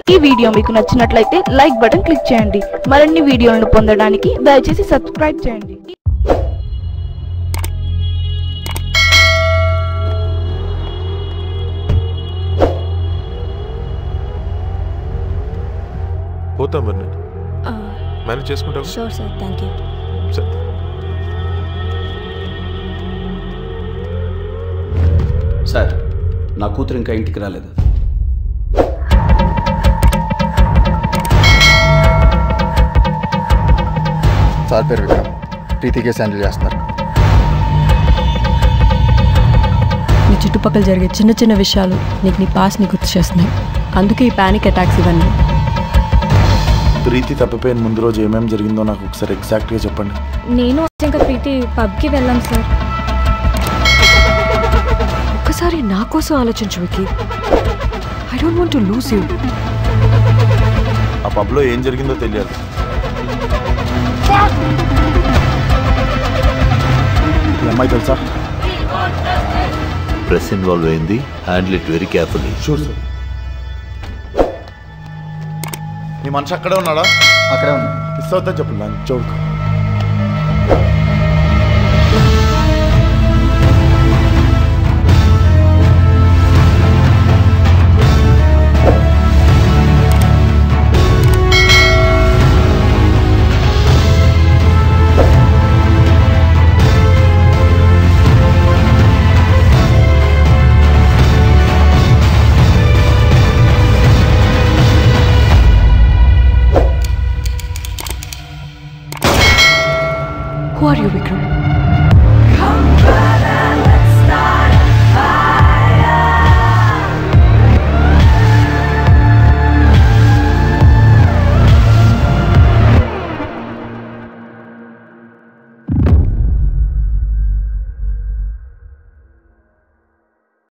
ఈ వీడియో మీకు నచ్చినట్లయితే లైక్ బటన్ క్లిక్ చేయండి మరిన్ని వీడియోలను పొందడానికి దయచేసి సబ్స్క్రైబ్ చేయండి పోతాం మరి నేను మేనేజ్ చేసుకుంటావు షూర్ సార్ థ్యాంక్ యూ సరే సార్ నా కూతురు ఇంకా ఇంటికి రాలేదు సార్ పేరు విక్రమ్ ప్రీతి కేసు హ్యాండిల్ చేస్తున్నారు నీ చుట్టుపక్కల జరిగే చిన్న చిన్న విషయాలు నీకు నీ పాస్ని గుర్తు చేస్తున్నాయి అందుకే ఈ పానిక్ అటాక్స్ ఇవన్నీ ప్రీతి తప్పిపోయిన ముందు రోజు ఏమేమి జరిగిందో నాకు ఒకసారి ఎగ్జాక్ట్గా చెప్పండి నేను ఇంకా ప్రీతి పబ్కి వెళ్ళాం సార్ ఒక్కసారి నా కోసం ఆలోచించు Vicky I don't want to lose you ఆ పబ్లో ఏం జరిగిందో తెలియాలి ఈ అమ్మాయి తెలుసా ప్రెస్ ఇన్వాల్వ్ అయింది handle it very carefully sure sir నీ మనిషి అక్కడే ఉన్నాడా అక్కడే ఉంది మిస్ అవుతా చెప్పు నన్ను చూడుకో